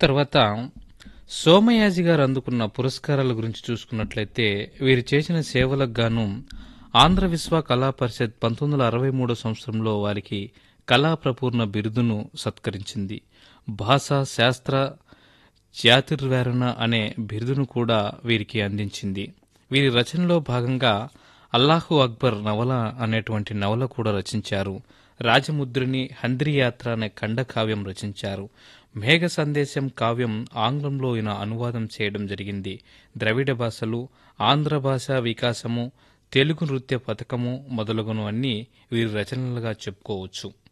తర్వాత సోమయాజి గారు అందుకున్న పురస్కారాల గురించి చూసుకున్నట్లయితే వీరు చేసిన సేవలకు గాను ఆంధ్ర విశ్వ కళా పరిషత్ పంతొమ్మిది వందల అరవై మూడో సంవత్సరంలో వారికి కళా ప్రపూర్ణ బిరుదును సత్కరించింది భాషా శాస్త్ర జ్యాతిర్వేరణ అనే బిరుదును కూడా వీరికి అందించింది వీరి రచనలో భాగంగా అల్లాహు అక్బర్ నవల అనేటువంటి నవల కూడా రచించారు రాజముద్రిని హంద్రియాత్ర అనే ఖండకావ్యం రచించారు మేఘ సందేశం కావ్యం ఆంగ్లంలో ఈయన అనువాదం చేయడం జరిగింది ద్రవిడ భాషలు ఆంధ్ర భాష వికాసము తెలుగు నృత్య పథకము మొదలగునవన్నీ వీరి రచనలుగా చెప్పుకోవచ్చు